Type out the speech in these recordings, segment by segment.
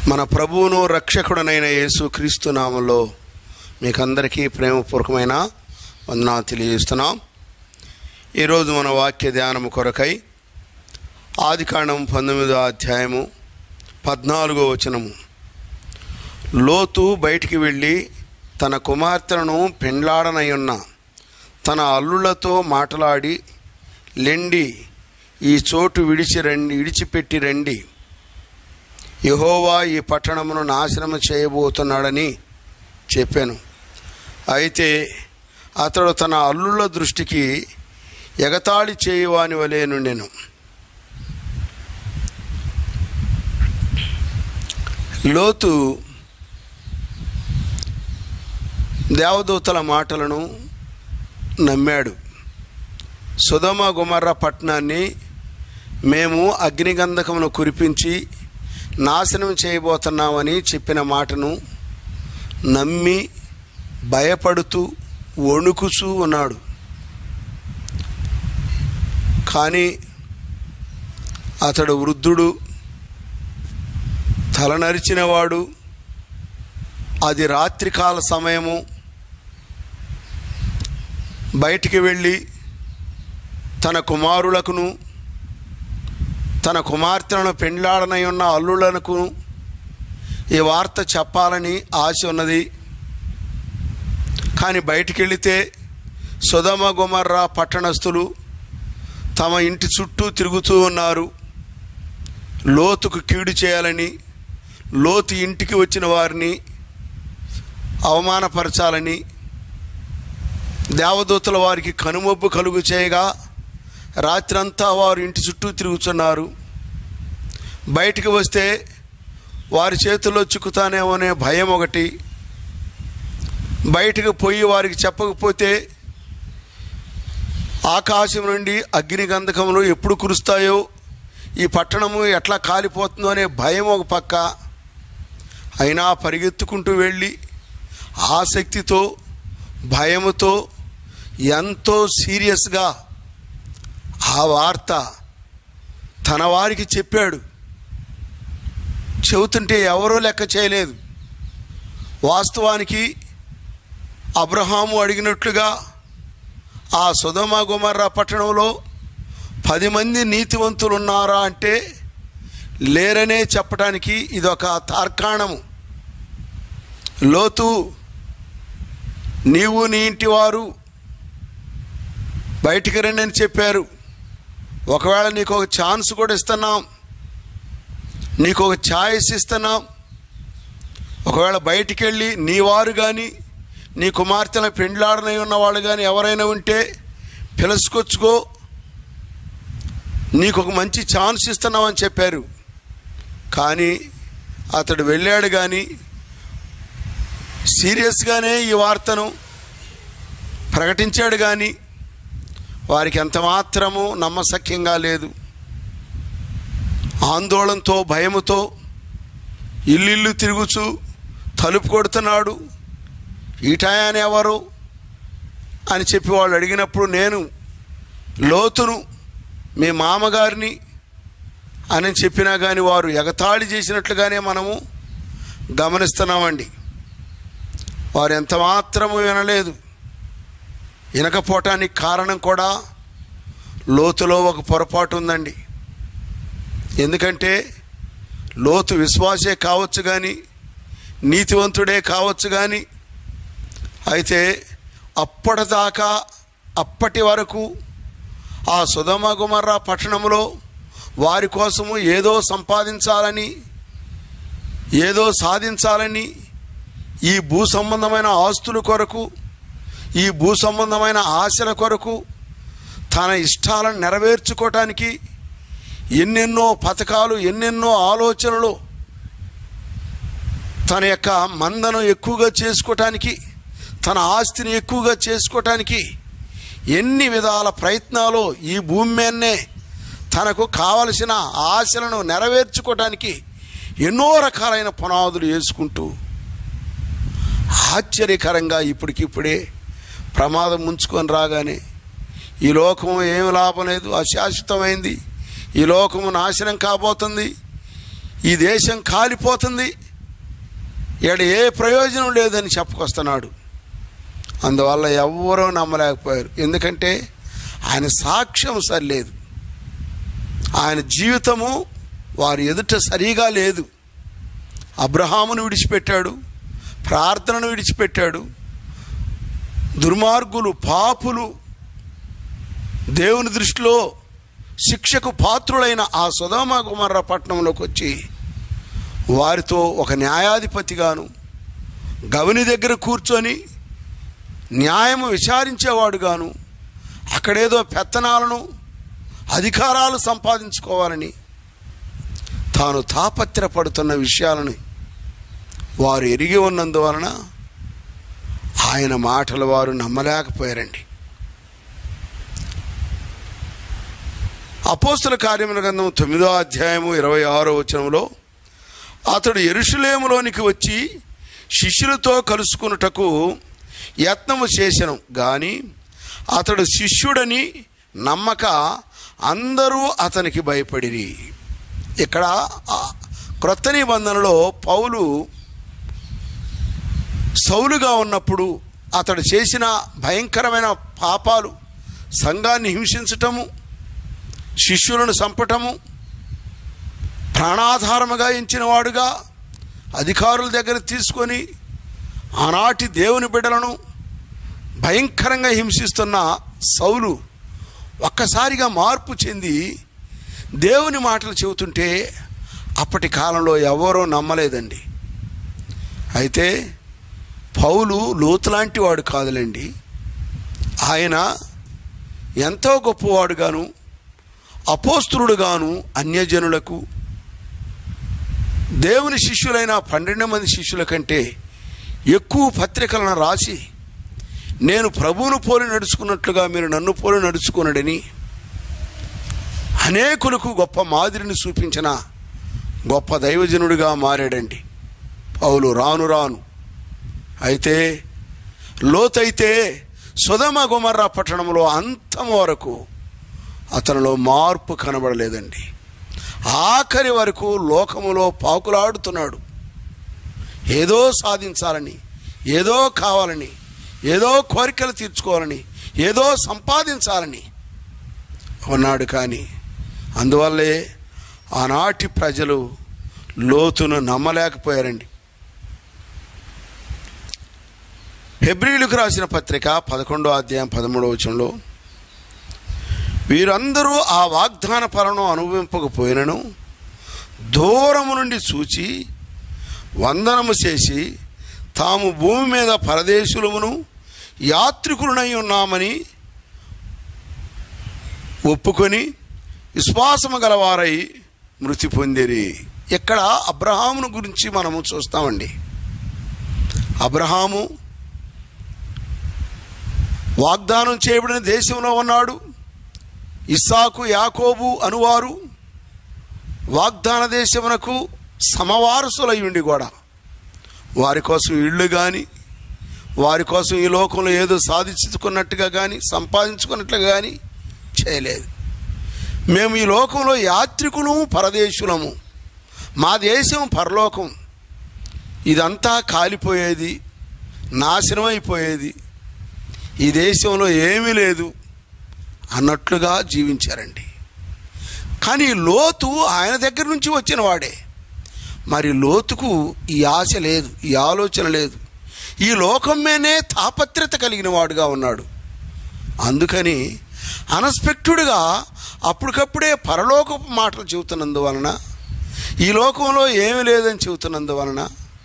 మన ప్రభువును రక్షకుడనైన యేసు క్రీస్తు నామంలో మీకందరికీ ప్రేమపూర్వకమైన వందనాలు తెలియజేస్తున్నాం ఈరోజు మన వాక్య ధ్యానము కొరకై ఆదికాండం పంతొమ్మిదో అధ్యాయము పద్నాలుగో వచనము లోతు బయటికి వెళ్ళి తన కుమార్తెను పెండ్లాడనయున్న తన అల్లులతో మాట్లాడి లెండి ఈ చోటు విడిచి రండి విడిచిపెట్టి రండి యహోవా ఈ పట్టణమును నాశనము చేయబోతున్నాడని చెప్పాను అయితే అతడు తన అల్లుల దృష్టికి ఎగతాళి చేయువాని వలె నుండెను లోతు దేవదూతల మాటలను నమ్మాడు సుధమ గుమర్ర పట్టణాన్ని మేము అగ్నిగంధకమును కురిపించి నాశనం చేయబోతున్నామని చెప్పిన మాటను నమ్మి భయపడుతూ వణుకుచూ ఉన్నాడు కానీ అతడు వృద్ధుడు తలనరిచినవాడు అది రాత్రికాల సమయము బయటికి వెళ్ళి తన కుమారులకును తన కుమార్తెలను పెండ్లాడనై ఉన్న అల్లులకు ఈ వార్త చెప్పాలని ఆశ ఉన్నది కానీ బయటికి వెళితే సుధమ గుమర్రా పట్టణస్థులు తమ ఇంటి చుట్టూ తిరుగుతూ ఉన్నారు లోతుకు కీడు చేయాలని లోతు ఇంటికి వచ్చిన వారిని అవమానపరచాలని దేవదూతల వారికి కనుమొబ్బు కలుగు చేయగా రాత్రంతా వారు ఇంటి చుట్టూ తిరుగుతున్నారు బయటికి వస్తే వారి చేతుల్లో చిక్కుతానేమో అనే భయం ఒకటి బయటకు పోయి వారికి చెప్పకపోతే ఆకాశం నుండి అగ్ని గంధకములు ఎప్పుడు కురుస్తాయో ఈ పట్టణము ఎట్లా కాలిపోతుందో అనే భయం ఒక పక్క అయినా పరిగెత్తుకుంటూ వెళ్ళి ఆసక్తితో భయముతో ఎంతో సీరియస్గా ఆ వార్త తన వారికి చెప్పాడు చెబుతుంటే ఎవరూ లెక్క చేయలేదు వాస్తవానికి అబ్రహాము అడిగినట్లుగా ఆ సుధమ గుమర్ర పట్టణంలో పది మంది నీతివంతులు ఉన్నారా అంటే లేరనే చెప్పడానికి ఇదొక తార్కాణము లోతు నీవు నీ ఇంటి వారు బయటికి రండి అని చెప్పారు ఒకవేళ నీకు ఒక ఛాన్స్ కూడా ఇస్తున్నాం నీకు ఒక ఛాయిస్ ఇస్తున్నాం ఒకవేళ బయటికి వెళ్ళి నీ వారు కానీ నీ కుమార్తెల పెండ్లాడనై ఉన్నవాళ్ళు కానీ ఎవరైనా ఉంటే పిలుచుకొచ్చుకో నీకు ఒక మంచి ఛాన్స్ ఇస్తున్నామని చెప్పారు కానీ అతడు వెళ్ళాడు కానీ సీరియస్గానే ఈ వార్తను ప్రకటించాడు కానీ వారికి ఎంత మాత్రము నమ్మశక్యంగా లేదు ఆందోళనతో భయముతో ఇల్లు తిరుగుచు తలుపు కొడుతున్నాడు ఈటాయన ఎవరు అని చెప్పి వాళ్ళు అడిగినప్పుడు నేను లోతును మీ మామగారిని అని చెప్పినా కానీ వారు ఎగతాళి చేసినట్లుగానే మనము గమనిస్తున్నామండి వారు ఎంత మాత్రము వినలేదు వినకపోవటానికి కారణం కూడా లోతులో ఒక పొరపాటు ఉందండి ఎందుకంటే లోతు విశ్వాసే కావచ్చు కానీ నీతివంతుడే కావచ్చు కానీ అయితే అప్పటిదాకా అప్పటి వరకు ఆ సుధమ గుమర్రా పట్టణంలో వారి కోసము ఏదో సంపాదించాలని ఏదో సాధించాలని ఈ భూ సంబంధమైన ఆస్తుల కొరకు ఈ భూ సంబంధమైన ఆశల కొరకు తన ఇష్టాలను నెరవేర్చుకోవటానికి ఎన్నెన్నో పథకాలు ఎన్నెన్నో ఆలోచనలు తన యొక్క మందను ఎక్కువగా చేసుకోవటానికి తన ఆస్తిని ఎక్కువగా చేసుకోవటానికి ఎన్ని విధాల ప్రయత్నాలు ఈ భూమి మీదనే తనకు కావలసిన ఆశలను నెరవేర్చుకోవటానికి ఎన్నో రకాలైన పునాదులు వేసుకుంటూ ఆశ్చర్యకరంగా ఇప్పటికిప్పుడే ప్రమాదం ముంచుకొని రాగానే ఈ లోకము ఏమి లాభం లేదు అశాశ్వతమైంది ఈ లోకము నాశనం కాబోతుంది ఈ దేశం కాలిపోతుంది ఇక్కడ ఏ ప్రయోజనం లేదని చెప్పుకొస్తున్నాడు అందువల్ల ఎవ్వరూ నమ్మలేకపోయారు ఎందుకంటే ఆయన సాక్ష్యం సరిలేదు ఆయన జీవితము వారి ఎదుట సరిగా లేదు అబ్రహామును విడిచిపెట్టాడు ప్రార్థనను విడిచిపెట్టాడు దుర్మార్గులు పాపులు దేవుని దృష్టిలో శిక్షకు పాత్రులైన ఆ సుధామ కుమార పట్టణంలోకి వచ్చి వారితో ఒక న్యాయాధిపతిగాను గవని దగ్గర కూర్చొని న్యాయము విచారించేవాడుగాను అక్కడేదో పెత్తనాలను అధికారాలు సంపాదించుకోవాలని తాను తాపత్రపడుతున్న విషయాలని వారు ఎరిగి ఉన్నందువలన ఆయన మాటలు వారు నమ్మలేకపోయారండి అపోస్తుల కార్యముల గ్రంథం తొమ్మిదో అధ్యాయము ఇరవై ఆరో వచనంలో అతడు ఎరుషులేములోనికి వచ్చి శిష్యులతో కలుసుకున్నటకు యత్నము చేసెను గాని అతడు శిష్యుడని నమ్మక అందరూ అతనికి భయపడిరి ఇక్కడ ఆ క్రొత్త నిబంధనలో పౌలు సౌలుగా ఉన్నప్పుడు అతడు చేసిన భయంకరమైన పాపాలు సంఘాన్ని హింసించటము శిష్యులను చంపటము ప్రాణాధారముగా ఎంచినవాడుగా అధికారుల దగ్గర తీసుకొని ఆనాటి దేవుని బిడ్డలను భయంకరంగా హింసిస్తున్న సౌలు ఒక్కసారిగా మార్పు చెంది దేవుని మాటలు చెబుతుంటే అప్పటి కాలంలో ఎవరూ నమ్మలేదండి అయితే పౌలు లోతులాంటి వాడు కాదులేండి ఆయన ఎంతో గొప్పవాడుగాను అపోస్తులుడుగాను అన్యజనులకు దేవుని శిష్యులైన పన్నెండు మంది శిష్యుల కంటే ఎక్కువ పత్రికలను రాసి నేను ప్రభువును పోలి నడుచుకున్నట్లుగా మీరు నన్ను పోలి నడుచుకున్నాడని అనేకులకు గొప్ప మాదిరిని చూపించిన గొప్ప దైవజనుడిగా మారాడండి పౌలు రాను రాను అయితే లోతైతే సుధమ గుమర్రా పట్టణంలో అంతం వరకు అతనిలో మార్పు కనబడలేదండి ఆఖరి వరకు లోకములో పాకులాడుతున్నాడు ఏదో సాధించాలని ఏదో కావాలని ఏదో కోరికలు తీర్చుకోవాలని ఏదో సంపాదించాలని ఉన్నాడు కానీ అందువల్లే ఆనాటి ప్రజలు లోతును నమ్మలేకపోయారండి హెబ్రిలకు రాసిన పత్రిక పదకొండో అధ్యాయం పదమూడవ వచనంలో వీరందరూ ఆ వాగ్దాన ఫలను అనుభవింపకపోయినను దూరము నుండి చూచి వందనము చేసి తాము భూమి మీద పరదేశులమును యాత్రికులనై ఉన్నామని ఒప్పుకొని విశ్వాసము గలవారై మృతి పొందిరి ఇక్కడ అబ్రహామును గురించి మనము చూస్తామండి అబ్రహాము వాగ్దానం చేయబడిన దేశంలో ఉన్నాడు ఇస్సాకు యాకోబు అనువారు వాగ్దాన దేశమునకు సమవారసులై ఉండి కూడా వారి కోసం ఇళ్ళు కానీ వారి కోసం ఈ లోకంలో ఏదో సాధించుకున్నట్టుగా కానీ సంపాదించుకున్నట్లుగా కానీ చేయలేదు మేము ఈ లోకంలో యాత్రికులము పరదేశులము మా దేశం పరలోకం ఇదంతా కాలిపోయేది నాశనం అయిపోయేది ఈ దేశంలో ఏమీ లేదు అన్నట్లుగా జీవించారండి కానీ లోతు ఆయన దగ్గర నుంచి వచ్చిన వాడే మరి లోతుకు ఈ ఆశ లేదు ఈ ఆలోచన లేదు ఈ లోకం మీదనే తాపత్రత కలిగిన వాడుగా ఉన్నాడు అందుకని అన్ఎక్స్పెక్టెడ్గా అప్పటికప్పుడే పరలోకపు మాటలు చెబుతున్నందువలన ఈ లోకంలో ఏమీ లేదని చెబుతున్నందువలన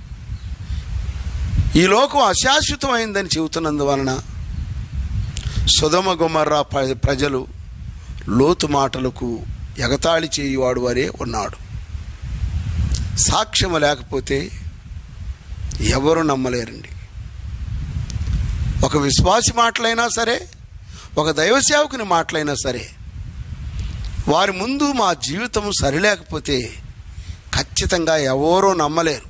ఈ లోకం అశాశ్వతమైందని చెబుతున్నందువలన సుధమ గుమర్రా ప్ర- ప్రజలు లోతు మాటలకు ఎగతాళి చేయువాడు వరే ఉన్నాడు సాక్ష్యము లేకపోతే ఎవరు నమ్మలేరండి ఒక విశ్వాసి మాటలైనా సరే ఒక దైవ సేవకుని మాటలైనా సరే వారి ముందు మా జీవితం సరిలేకపోతే ఖచ్చితంగా ఎవరూ నమ్మలేరు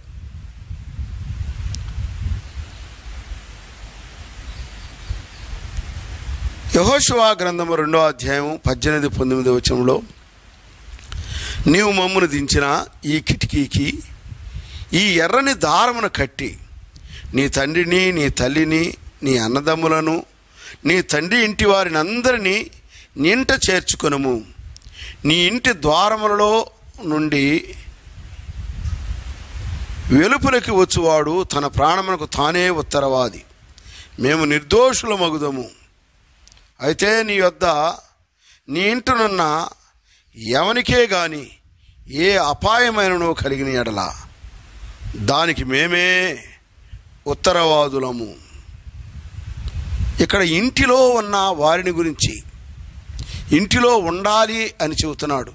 యహోశివా గ్రంథము రెండో అధ్యాయం పద్దెనిమిది పంతొమ్మిది వచనంలో నీవు మమ్మును దించిన ఈ కిటికీకి ఈ ఎర్రని దారమును కట్టి నీ తండ్రిని నీ తల్లిని నీ అన్నదమ్ములను నీ తండ్రి ఇంటి వారిని అందరినీ నీ ఇంట చేర్చుకొనుము నీ ఇంటి ద్వారములలో నుండి వెలుపులకి వచ్చువాడు తన ప్రాణమునకు తానే ఉత్తరవాది మేము నిర్దోషుల మగుదము అయితే నీ యొద్ద నీ ఇంటనున్న ఎవనికే గాని ఏ అపాయమైనను కలిగిన ఎడల దానికి మేమే ఉత్తరవాదులము ఇక్కడ ఇంటిలో ఉన్న వారిని గురించి ఇంటిలో ఉండాలి అని చెబుతున్నాడు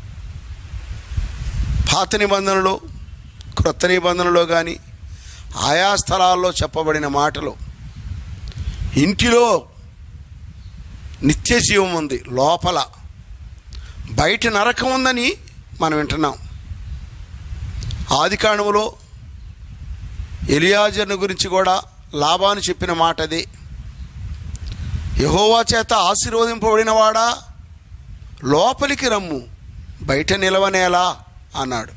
పాత నిబంధనలో క్రొత్త నిబంధనలో కానీ ఆయా స్థలాల్లో చెప్పబడిన మాటలు ఇంటిలో నిత్య జీవం ఉంది లోపల బయట నరకం ఉందని మనం వింటున్నాం ఆది కాండములో ఎలియాజర్ను గురించి కూడా లాభాన్ని చెప్పిన మాట అదే యహోవా చేత ఆశీర్వదింపబడినవాడా లోపలికి రమ్ము బయట నిలవనేలా అన్నాడు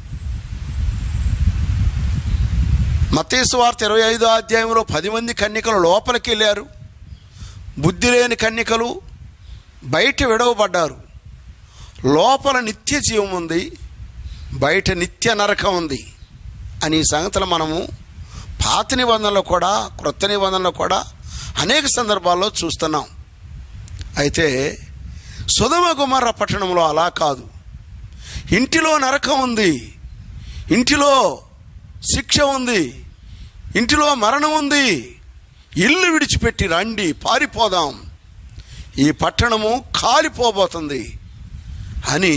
మత్తేసు వార్త ఇరవై ఐదో అధ్యాయంలో పది మంది కన్యకలు లోపలికి వెళ్ళారు బుద్ధి లేని కన్యకలు బయట విడవబడ్డారు లోపల నిత్య జీవం ఉంది బయట నిత్య నరకం ఉంది అని ఈ సంగతులు మనము పాత నిబంధనలో కూడా క్రొత్త నిబంధనలో కూడా అనేక సందర్భాల్లో చూస్తున్నాం అయితే సుధమ కుమార పట్టణంలో అలా కాదు ఇంటిలో నరకం ఉంది ఇంటిలో శిక్ష ఉంది ఇంటిలో మరణం ఉంది ఇల్లు విడిచిపెట్టి రండి పారిపోదాం ఈ పట్టణము కాలిపోబోతుంది అని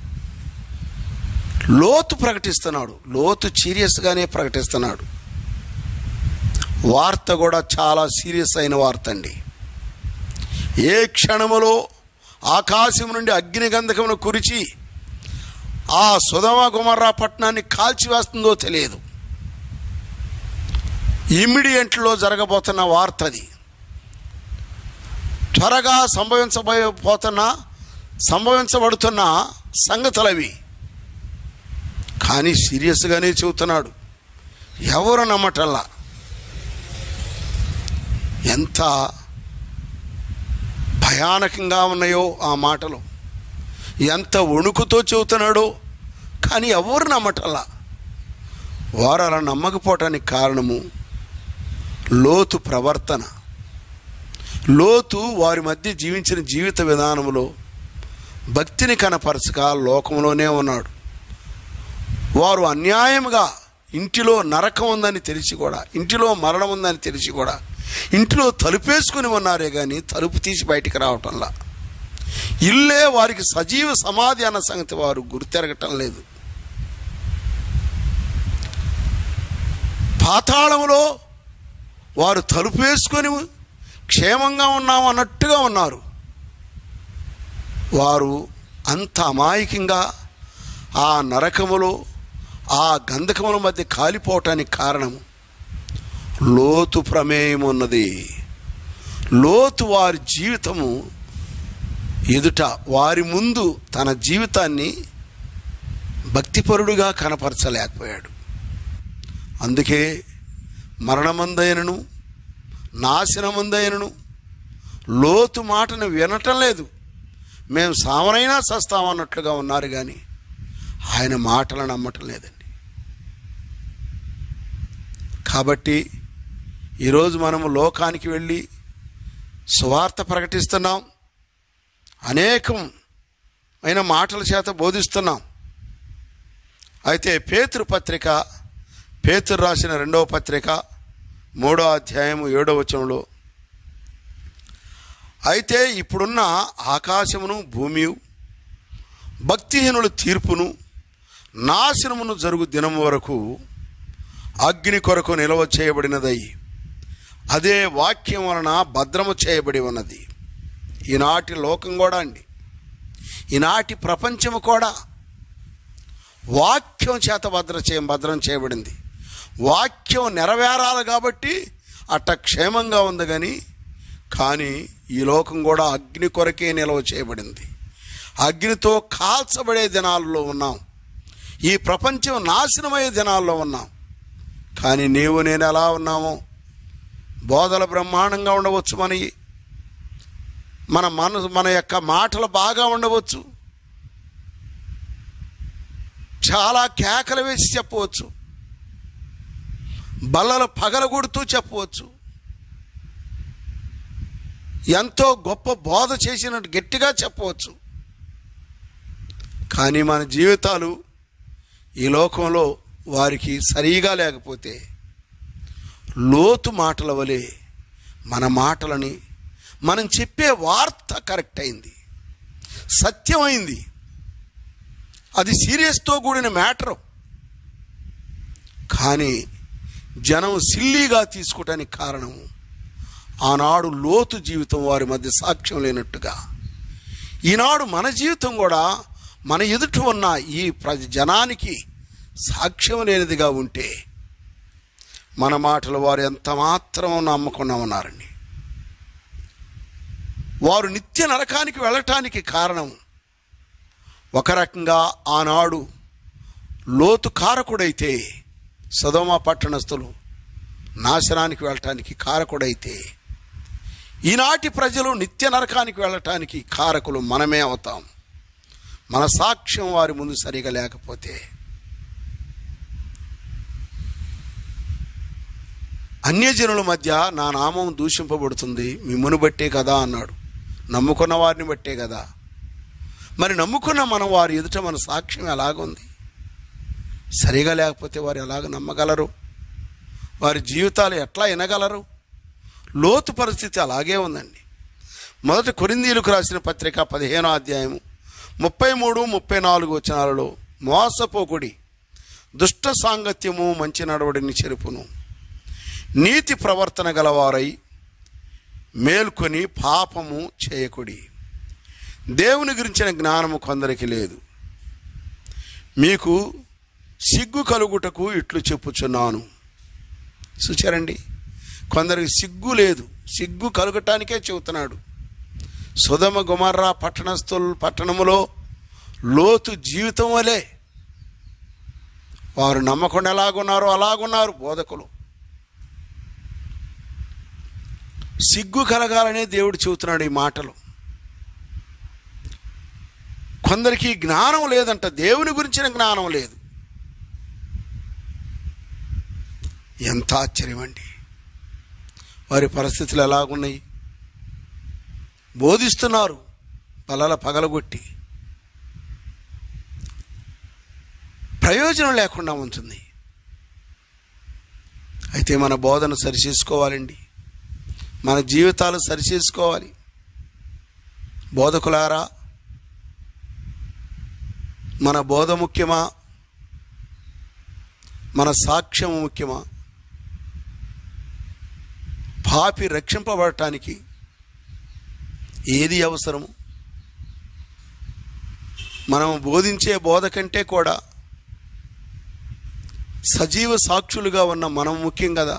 లోతు ప్రకటిస్తున్నాడు లోతు సీరియస్గానే ప్రకటిస్తున్నాడు వార్త కూడా చాలా సీరియస్ అయిన వార్త అండి ఏ క్షణములో ఆకాశం నుండి అగ్నిగంధకమును కురిచి ఆ సుధమ కుమార్రా పట్టణాన్ని కాల్చివేస్తుందో తెలియదు ఇమ్మీడియట్లో జరగబోతున్న వార్త అది త్వరగా సంభవించబోతున్న సంభవించబడుతున్న సంగతులవి కానీ సీరియస్గానే చెబుతున్నాడు ఎవరు నమ్మటల్లా ఎంత భయానకంగా ఉన్నాయో ఆ మాటలు ఎంత వణుకుతో చెబుతున్నాడో కానీ ఎవరు నమ్మటల్లా వారు అలా నమ్మకపోవటానికి కారణము లోతు ప్రవర్తన లోతు వారి మధ్య జీవించిన జీవిత విధానంలో భక్తిని కనపరచక లోకంలోనే ఉన్నాడు వారు అన్యాయముగా ఇంటిలో నరకం ఉందని తెలిసి కూడా ఇంటిలో మరణం ఉందని తెలిసి కూడా ఇంటిలో తలుపేసుకుని ఉన్నారే కానీ తలుపు తీసి బయటికి రావటంలా ఇల్లే వారికి సజీవ సమాధి అన్న సంగతి వారు గుర్తెరగటం లేదు పాతాళంలో వారు తలుపేసుకొని క్షేమంగా ఉన్నాం అన్నట్టుగా ఉన్నారు వారు అంత అమాయకంగా ఆ నరకములో ఆ గంధకముల మధ్య కాలిపోవటానికి కారణం లోతు ప్రమేయం ఉన్నది లోతు వారి జీవితము ఎదుట వారి ముందు తన జీవితాన్ని భక్తిపరుడుగా కనపరచలేకపోయాడు అందుకే మరణమందైనను నాశనమందైనను లోతు మాటను వినటం లేదు మేము సామరైనా సస్తామన్నట్లుగా ఉన్నారు కానీ ఆయన మాటలు నమ్మటం లేదండి కాబట్టి ఈరోజు మనము లోకానికి వెళ్ళి సువార్త ప్రకటిస్తున్నాం అనేకం అయిన మాటల చేత బోధిస్తున్నాం అయితే పేతురు పత్రిక పేతురు రాసిన రెండవ పత్రిక మూడో అధ్యాయము ఏడవ వచనంలో అయితే ఇప్పుడున్న ఆకాశమును భూమి భక్తిహీనుల తీర్పును నాశనమును జరుగు దినము వరకు అగ్ని కొరకు నిల్వ చేయబడినదై అదే వాక్యం వలన భద్రము చేయబడి ఉన్నది ఈనాటి లోకం కూడా అండి ఈనాటి ప్రపంచము కూడా వాక్యం చేత భద్ర చేయ భద్రం చేయబడింది వాక్యం నెరవేరాలి కాబట్టి అట్ట క్షేమంగా ఉంది కానీ కానీ ఈ లోకం కూడా అగ్ని కొరకే నిల్వ చేయబడింది అగ్నితో కాల్చబడే దినాల్లో ఉన్నాం ఈ ప్రపంచం నాశనమయ్యే దినాల్లో ఉన్నాం కానీ నీవు నేను ఎలా ఉన్నామో బోధల బ్రహ్మాండంగా ఉండవచ్చు మనకి మన మన మన యొక్క మాటలు బాగా ఉండవచ్చు చాలా కేకలు వేసి చెప్పవచ్చు బల్లలు పగలగొడుతూ చెప్పవచ్చు ఎంతో గొప్ప బోధ చేసినట్టు గట్టిగా చెప్పవచ్చు కానీ మన జీవితాలు ఈ లోకంలో వారికి సరిగా లేకపోతే లోతు మాటల వలె మన మాటలని మనం చెప్పే వార్త కరెక్ట్ అయింది సత్యమైంది అది సీరియస్తో కూడిన మ్యాటరు కానీ జనం సిల్లీగా తీసుకోవటానికి కారణం ఆనాడు లోతు జీవితం వారి మధ్య సాక్ష్యం లేనట్టుగా ఈనాడు మన జీవితం కూడా మన ఎదుట ఉన్న ఈ ప్రజ జనానికి సాక్ష్యం లేనిదిగా ఉంటే మన మాటలు వారు ఎంత మాత్రం నమ్మకుండా ఉన్నారండి వారు నిత్య నరకానికి వెళ్ళటానికి కారణం ఒక రకంగా ఆనాడు లోతు కారకుడైతే సదోమ పట్టణస్థులు నాశనానికి వెళ్ళటానికి కారకుడైతే ఈనాటి ప్రజలు నిత్య నరకానికి వెళ్ళటానికి కారకులు మనమే అవుతాం మన సాక్ష్యం వారి ముందు సరిగా లేకపోతే అన్యజనుల మధ్య నా నామం దూషింపబడుతుంది మిమ్మను బట్టే కదా అన్నాడు నమ్ముకున్న వారిని బట్టే కదా మరి నమ్ముకున్న మనం వారి ఎదుట మన సాక్ష్యం ఎలాగుంది సరిగా లేకపోతే వారు ఎలాగ నమ్మగలరు వారి జీవితాలు ఎట్లా వినగలరు లోతు పరిస్థితి అలాగే ఉందండి మొదట కొరిందీలకు రాసిన పత్రిక పదిహేనో అధ్యాయము ముప్పై మూడు ముప్పై నాలుగు వచనాలలో మోసపోకుడి దుష్ట సాంగత్యము మంచి నడవడిని చెరుపును నీతి ప్రవర్తన గలవారై మేల్కొని పాపము చేయకుడి దేవుని గురించిన జ్ఞానము కొందరికి లేదు మీకు సిగ్గు కలుగుటకు ఇట్లు చెప్పుచున్నాను చూచారండి కొందరికి సిగ్గు లేదు సిగ్గు కలుగటానికే చెబుతున్నాడు సుధమ గుమర్రా పట్టణస్థుల పట్టణములో లోతు జీవితం వలె వారు నమ్మకుండా ఎలాగున్నారో అలాగున్నారు బోధకులు సిగ్గు కలగాలనే దేవుడు చెబుతున్నాడు ఈ మాటలు కొందరికి జ్ఞానం లేదంట దేవుని గురించిన జ్ఞానం లేదు ఎంత ఆశ్చర్యం అండి వారి పరిస్థితులు ఎలాగున్నాయి బోధిస్తున్నారు పలల పగలగొట్టి ప్రయోజనం లేకుండా ఉంటుంది అయితే మన బోధన సరిచేసుకోవాలండి మన జీవితాలు సరిచేసుకోవాలి బోధకులారా మన బోధ ముఖ్యమా మన సాక్ష్యం ముఖ్యమా పాపి రక్షింపబడటానికి ఏది అవసరము మనం బోధించే బోధ కంటే కూడా సజీవ సాక్షులుగా ఉన్న మనం ముఖ్యం కదా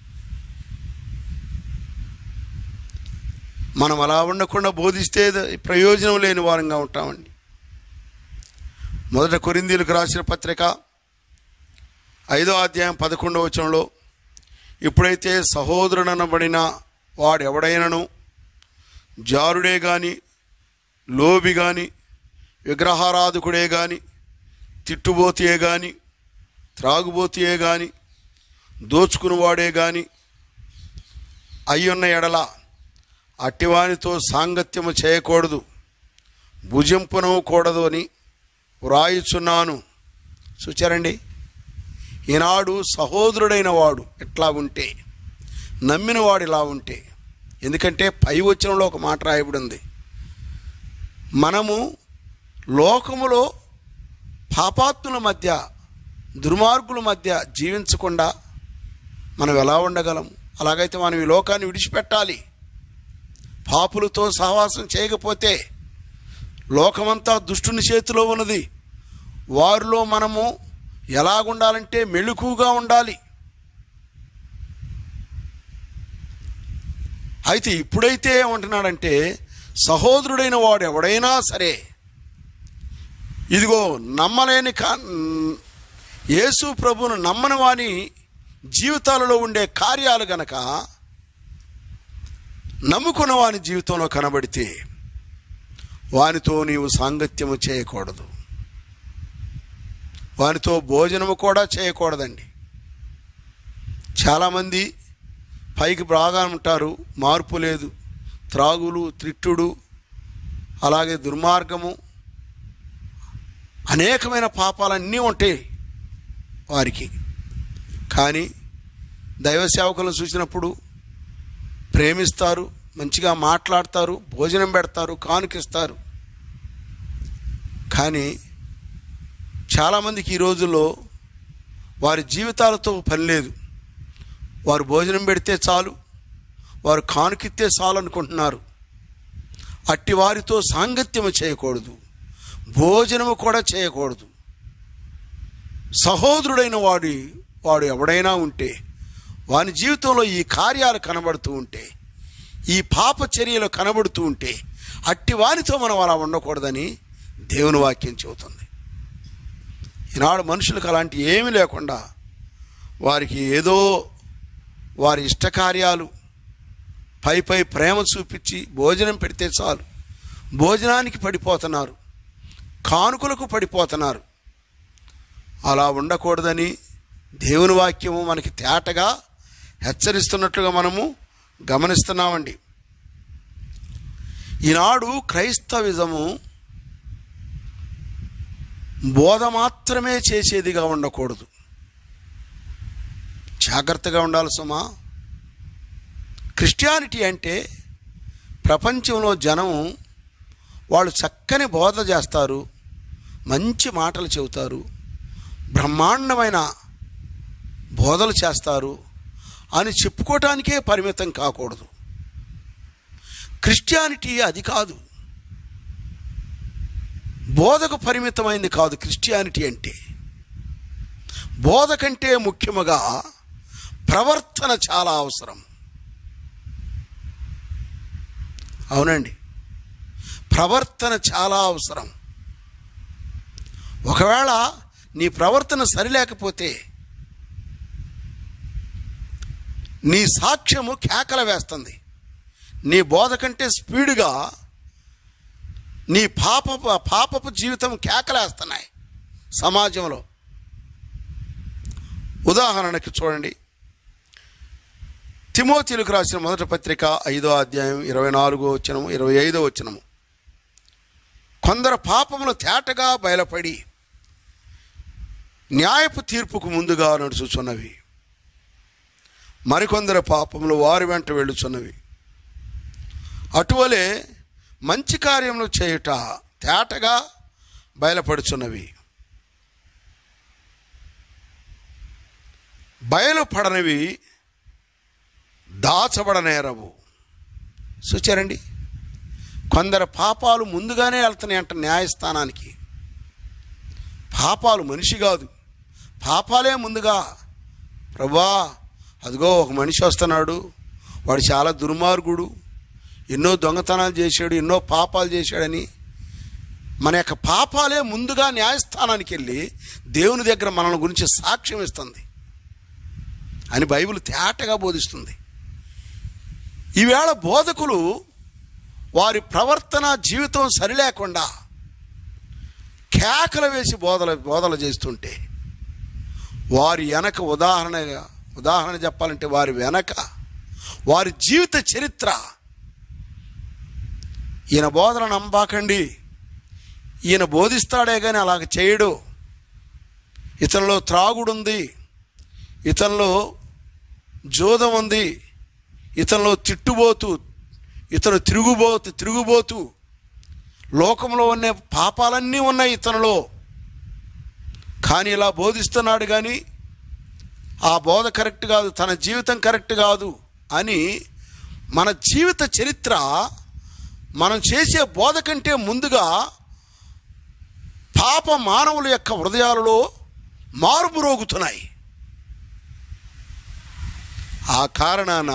మనం అలా ఉండకుండా బోధిస్తే ప్రయోజనం లేని వారంగా ఉంటామండి మొదట కొరిందీలకు రాసిన పత్రిక ఐదో అధ్యాయం పదకొండవ వచనంలో ఇప్పుడైతే సహోదరుడనబడిన వాడెవడైనను జారుడే గాని లోబి గాని విగ్రహారాధకుడే గాని తిట్టుబోతియే గాని త్రాగుబోతియే గాని దోచుకునివాడే గాని అయ్యున్న ఎడల అట్టివానితో సాంగత్యము చేయకూడదు భుజింపునకూడదు అని వ్రాయుచున్నాను చూచారండి ఈనాడు సహోదరుడైన వాడు ఎట్లా ఉంటే నమ్మిన వాడు ఇలా ఉంటే ఎందుకంటే పై వచనంలో ఒక మాట రాయబడి ఉంది మనము లోకములో పాపాత్ముల మధ్య దుర్మార్గుల మధ్య జీవించకుండా మనం ఎలా ఉండగలం అలాగైతే మనం ఈ లోకాన్ని విడిచిపెట్టాలి పాపులతో సహవాసం చేయకపోతే లోకమంతా దుష్టుని చేతిలో ఉన్నది వారిలో మనము ఎలాగుండాలంటే మెళుకుగా ఉండాలి అయితే ఇప్పుడైతే ఏమంటున్నాడంటే సహోదరుడైన వాడు ఎవడైనా సరే ఇదిగో నమ్మలేని కా యేసు ప్రభువును నమ్మని వాని జీవితాలలో ఉండే కార్యాలు గనక నమ్ముకున్న వాని జీవితంలో కనబడితే వానితో నీవు సాంగత్యము చేయకూడదు వానితో భోజనము కూడా చేయకూడదండి చాలామంది పైకి బాగా ఉంటారు మార్పు లేదు త్రాగులు త్రిట్టుడు అలాగే దుర్మార్గము అనేకమైన పాపాలన్నీ ఉంటాయి వారికి కానీ దైవ సేవకులను చూసినప్పుడు ప్రేమిస్తారు మంచిగా మాట్లాడతారు భోజనం పెడతారు కానుకిస్తారు కానీ చాలామందికి ఈ రోజుల్లో వారి జీవితాలతో పని లేదు వారు భోజనం పెడితే చాలు వారు కానుకిస్తే చాలు అనుకుంటున్నారు అట్టి వారితో సాంగత్యము చేయకూడదు భోజనము కూడా చేయకూడదు సహోదరుడైన వాడి వాడు ఎవడైనా ఉంటే వాని జీవితంలో ఈ కార్యాలు కనబడుతూ ఉంటే ఈ పాప చర్యలు కనబడుతూ ఉంటే అట్టి వానితో మనం అలా ఉండకూడదని దేవుని వాక్యం చెబుతుంది ఈనాడు మనుషులకు అలాంటి ఏమీ లేకుండా వారికి ఏదో వారి ఇష్టకార్యాలు పై పై ప్రేమ చూపించి భోజనం పెడితే చాలు భోజనానికి పడిపోతున్నారు కానుకలకు పడిపోతున్నారు అలా ఉండకూడదని దేవుని వాక్యము మనకి తేటగా హెచ్చరిస్తున్నట్లుగా మనము గమనిస్తున్నామండి ఈనాడు క్రైస్తవిజము బోధ మాత్రమే చేసేదిగా ఉండకూడదు జాగ్రత్తగా ఉండాలి సుమా క్రిస్టియానిటీ అంటే ప్రపంచంలో జనం వాళ్ళు చక్కని బోధ చేస్తారు మంచి మాటలు చెబుతారు బ్రహ్మాండమైన బోధలు చేస్తారు అని చెప్పుకోవటానికే పరిమితం కాకూడదు క్రిస్టియానిటీ అది కాదు బోధకు పరిమితమైంది కాదు క్రిస్టియానిటీ అంటే బోధ కంటే ముఖ్యముగా ప్రవర్తన చాలా అవసరం అవునండి ప్రవర్తన చాలా అవసరం ఒకవేళ నీ ప్రవర్తన సరిలేకపోతే నీ సాక్ష్యము కేకల వేస్తుంది నీ బోధ కంటే స్పీడ్గా నీ పాపపు పాపపు జీవితం కేకలేస్తున్నాయి సమాజంలో ఉదాహరణకి చూడండి తిమోతిలకు రాసిన మొదటి పత్రిక ఐదో అధ్యాయం ఇరవై నాలుగో వచ్చినము ఇరవై ఐదో వచ్చినము కొందరు పాపములు తేటగా బయలుపడి న్యాయపు తీర్పుకు ముందుగా నడుచుచున్నవి మరికొందరు పాపములు వారి వెంట వెళ్ళుచున్నవి అటువలే మంచి కార్యములు చేయుట తేటగా బయలుపడుచున్నవి బయలుపడనివి దాచబడనేరవు చూచారండి కొందరు పాపాలు ముందుగానే వెళ్తున్నాయి అంట న్యాయస్థానానికి పాపాలు మనిషి కాదు పాపాలే ముందుగా ప్రభా అదిగో ఒక మనిషి వస్తున్నాడు వాడు చాలా దుర్మార్గుడు ఎన్నో దొంగతనాలు చేశాడు ఎన్నో పాపాలు చేశాడని మన యొక్క పాపాలే ముందుగా న్యాయస్థానానికి వెళ్ళి దేవుని దగ్గర మనల గురించి సాక్ష్యం ఇస్తుంది అని బైబిల్ తేటగా బోధిస్తుంది ఈవేళ బోధకులు వారి ప్రవర్తన జీవితం సరిలేకుండా కేకలు వేసి బోధలు బోధలు చేస్తుంటే వారి వెనక ఉదాహరణగా ఉదాహరణ చెప్పాలంటే వారి వెనక వారి జీవిత చరిత్ర ఈయన బోధన నమ్మాకండి ఈయన బోధిస్తాడే కానీ అలాగ చేయడు ఇతనిలో త్రాగుడుంది ఇతనిలో జోదం ఉంది ఇతనిలో తిట్టుబోతు ఇతను తిరుగుబోతు తిరుగుబోతు లోకంలో ఉన్న పాపాలన్నీ ఉన్నాయి ఇతనిలో కానీ ఇలా బోధిస్తున్నాడు కానీ ఆ బోధ కరెక్ట్ కాదు తన జీవితం కరెక్ట్ కాదు అని మన జీవిత చరిత్ర మనం చేసే బోధ కంటే ముందుగా పాప మానవుల యొక్క హృదయాలలో మార్పు రోగుతున్నాయి ఆ కారణాన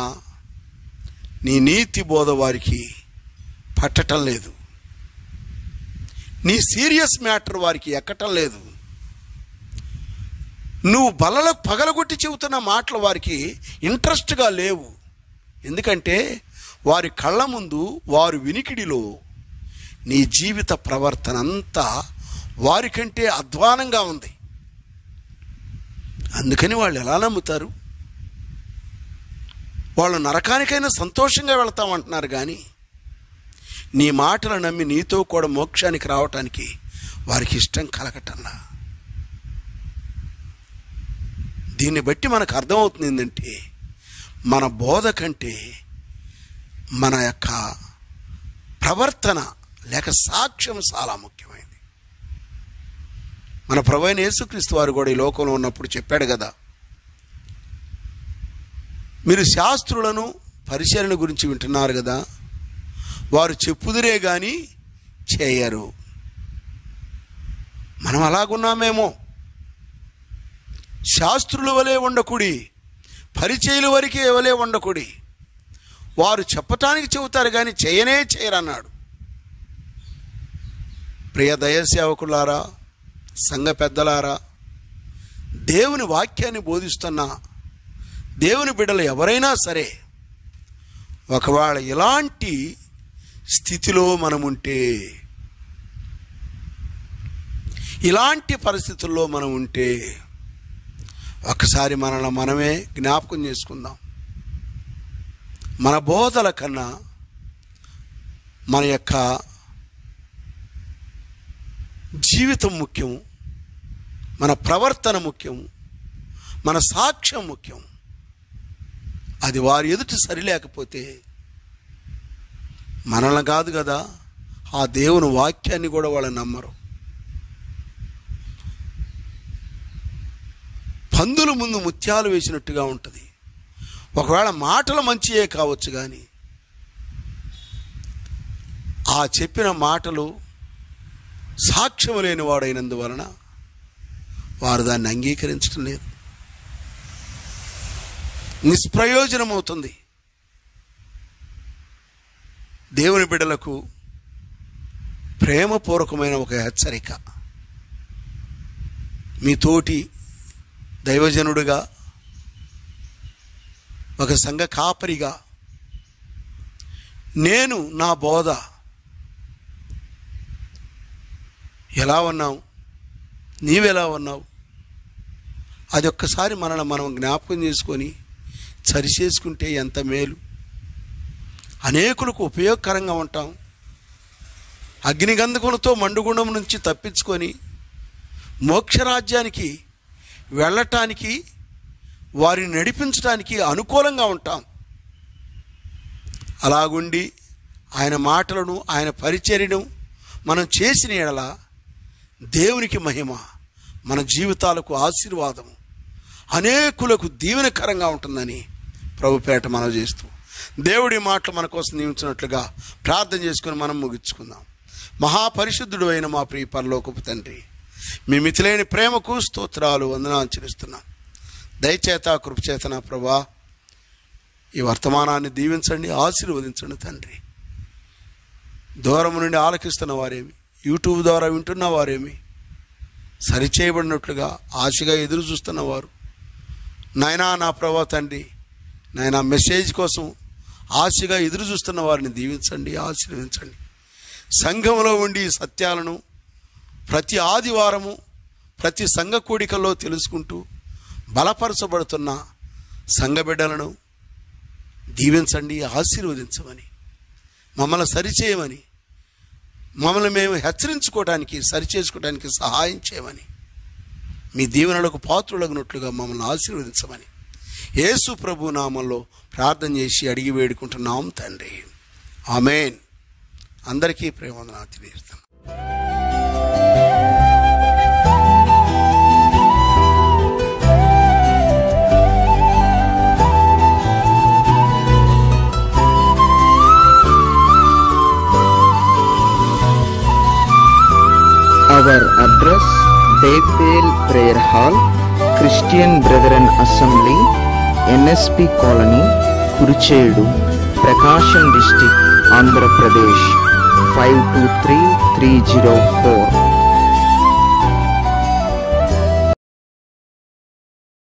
నీ నీతి బోధ వారికి పట్టటం లేదు నీ సీరియస్ మ్యాటర్ వారికి ఎక్కటం లేదు నువ్వు బలలో పగలగొట్టి చెబుతున్న మాటలు వారికి ఇంట్రెస్ట్గా లేవు ఎందుకంటే వారి కళ్ళ ముందు వారి వినికిడిలో నీ జీవిత ప్రవర్తన అంతా వారికంటే అధ్వానంగా ఉంది అందుకని వాళ్ళు ఎలా నమ్ముతారు వాళ్ళు నరకానికైనా సంతోషంగా వెళతామంటున్నారు కానీ నీ మాటలు నమ్మి నీతో కూడా మోక్షానికి రావటానికి వారికి ఇష్టం కలగటంలా దీన్ని బట్టి మనకు అర్థమవుతుంది ఏంటంటే మన బోధ కంటే మన యొక్క ప్రవర్తన లేక సాక్ష్యం చాలా ముఖ్యమైనది మన ప్రభు అయిన యేసుక్రీస్తు వారు కూడా ఈ లోకంలో ఉన్నప్పుడు చెప్పాడు కదా మీరు శాస్త్రులను పరిశీలన గురించి వింటున్నారు కదా వారు చెప్పుదురే కానీ చేయరు మనం అలాగున్నామేమో శాస్త్రుల వలె ఉండకుడి పరిచయుల వరకే వలె ఉండకుడి వారు చెప్పటానికి చెబుతారు కానీ చేయనే చేయరన్నాడు ప్రియ దయసేవకులారా సంఘ పెద్దలారా దేవుని వాక్యాన్ని బోధిస్తున్న దేవుని బిడ్డలు ఎవరైనా సరే ఒకవేళ ఇలాంటి స్థితిలో మనముంటే ఇలాంటి పరిస్థితుల్లో మనం ఉంటే ఒకసారి మనల్ని మనమే జ్ఞాపకం చేసుకుందాం మన బోధల కన్నా మన యొక్క జీవితం ముఖ్యం మన ప్రవర్తన ముఖ్యం మన సాక్ష్యం ముఖ్యం అది వారి ఎదుటి సరిలేకపోతే మనల్ని కాదు కదా ఆ దేవుని వాక్యాన్ని కూడా వాళ్ళు నమ్మరు పందుల ముందు ముత్యాలు వేసినట్టుగా ఉంటుంది ఒకవేళ మాటలు మంచియే కావచ్చు కానీ ఆ చెప్పిన మాటలు సాక్ష్యం లేని వాడైనందువలన వారు దాన్ని అంగీకరించడం లేదు నిష్ప్రయోజనమవుతుంది దేవుని బిడ్డలకు ప్రేమపూర్వకమైన ఒక హెచ్చరిక మీ తోటి దైవజనుడిగా ఒక సంఘ కాపరిగా నేను నా బోధ ఎలా ఉన్నావు నీవెలా ఉన్నావు అది ఒక్కసారి మనల్ని మనం జ్ఞాపకం చేసుకొని సరిచేసుకుంటే ఎంత మేలు అనేకులకు ఉపయోగకరంగా ఉంటాం అగ్నిగంధకులతో మండుగుండం నుంచి తప్పించుకొని మోక్షరాజ్యానికి వెళ్ళటానికి వారిని నడిపించడానికి అనుకూలంగా ఉంటాం అలాగుండి ఆయన మాటలను ఆయన పరిచర్యను మనం చేసిన ఎడల దేవునికి మహిమ మన జీవితాలకు ఆశీర్వాదం అనేకులకు దీవెనకరంగా ఉంటుందని ప్రభుపేట మనం చేస్తూ దేవుడి మాటలు మన కోసం నియమించినట్లుగా ప్రార్థన చేసుకుని మనం ముగించుకుందాం మహాపరిశుద్ధుడు అయిన మా ప్రియ పరలోకపు తండ్రి మీ మితిలేని ప్రేమకు స్తోత్రాలు వందనాలు చెల్లిస్తున్నాం దయచేత కృపచేత నా ప్రభా ఈ వర్తమానాన్ని దీవించండి ఆశీర్వదించండి తండ్రి దూరం నుండి ఆలకిస్తున్న వారేమి యూట్యూబ్ ద్వారా వింటున్న వారేమి సరిచేయబడినట్లుగా ఆశగా ఎదురు చూస్తున్న వారు నాయనా నా ప్రభా తండ్రి నాయన మెసేజ్ కోసం ఆశగా ఎదురు చూస్తున్న వారిని దీవించండి ఆశీర్వదించండి సంఘంలో ఉండి ఈ సత్యాలను ప్రతి ఆదివారము ప్రతి సంఘ కూడికల్లో తెలుసుకుంటూ బలపరచబడుతున్న సంఘ బిడ్డలను దీవించండి ఆశీర్వదించమని మమ్మల్ని సరిచేయమని మమ్మల్ని మేము హెచ్చరించుకోవడానికి సరిచేసుకోవడానికి సహాయం చేయమని మీ దీవెనలకు పాత్రులగినట్లుగా మమ్మల్ని ఆశీర్వదించమని యేసు ప్రభు నామంలో ప్రార్థన చేసి అడిగి వేడుకుంటున్నాం తండ్రి ఆమెన్ అందరికీ ప్రేమ తెలియజేస్తాం Our address Bethel Prayer Hall, Christian Brethren Assembly, NSP Colony, Kuruchedu, Prakasham District, Andhra Pradesh five two three three zero four